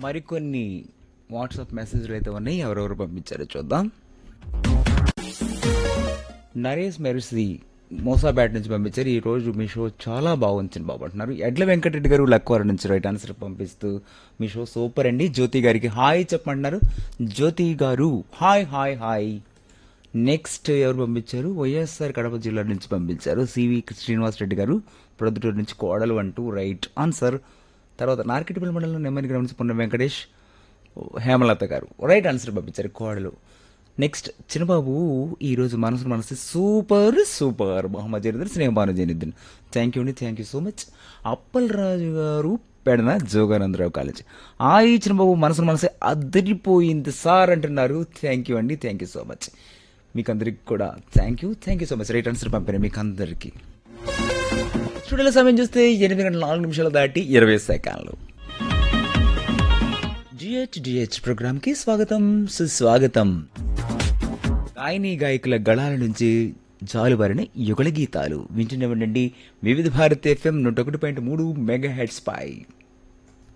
మరికొన్ని వాట్సాప్ మెసేజ్లు అయితే ఉన్నాయి ఎవరెవరు పంపించారో చూద్దాం నరేష్ మెరిసి మోసాబ్యాట్ నుంచి పంపించారు ఈ రోజు మీ షో చాలా బాగుంది బాబు అంటున్నారు ఎడ్ల వెంకటరెడ్డి గారు లక్వార నుంచి రైట్ ఆన్సర్ పంపిస్తూ మీ షో సూపర్ అండి జ్యోతి గారికి హాయ్ చెప్పమంటున్నారు జ్యోతి గారు హాయ్ హాయ్ హాయ్ నెక్స్ట్ ఎవరు పంపించారు వైఎస్ఆర్ కడప జిల్లా నుంచి పంపించారు సివి శ్రీనివాస్ రెడ్డి గారు ప్రొద్దుటూరు నుంచి కోడలు అంటూ రైట్ ఆన్సర్ తర్వాత నార్కెట్పల్లి మండలంలో నెమ్మది గ్రామం నుంచి పున్న వెంకటేష్ హేమలత గారు రైట్ ఆన్సర్ పంపించారు కోడలు నెక్స్ట్ చిన్నబాబు ఈరోజు మనసు మనసు సూపర్ సూపర్ మొహమ్మద్ జరీదర్ స్నేహబాను జనిద్దన్ థ్యాంక్ యూ అండి thank you so much Appal Raju garu Pedana Jogananda Rao college ఆ ఈ చిన్నబాబు మనసు మనసే అదిరిపోయింది సార్ అంటున్నారు థ్యాంక్ యూ అండి థ్యాంక్ యూ సో మచ్ మీకు అందరికి కూడా thank you thank you so much right answer పంపారు మీకు అందరికీ స్టూడియోలో సమయం చూస్తే ఎనిమిది గంటల నాలుగు నిమిషాలు దాటి ఇరవై సెకండ్లు జిహెచ్ జిహెచ్ ప్రోగ్రామ్ కి స్వాగతం సుస్వాగతం గాయని గాయకుల గళాల నుంచి జాలుబారిన యుగల గీతాలు వింటున్నవండి వివిధ భారత్ ఎఫ్ఎం నూట ఒకటి పాయింట్ మూడు మెగా హెడ్స్ పై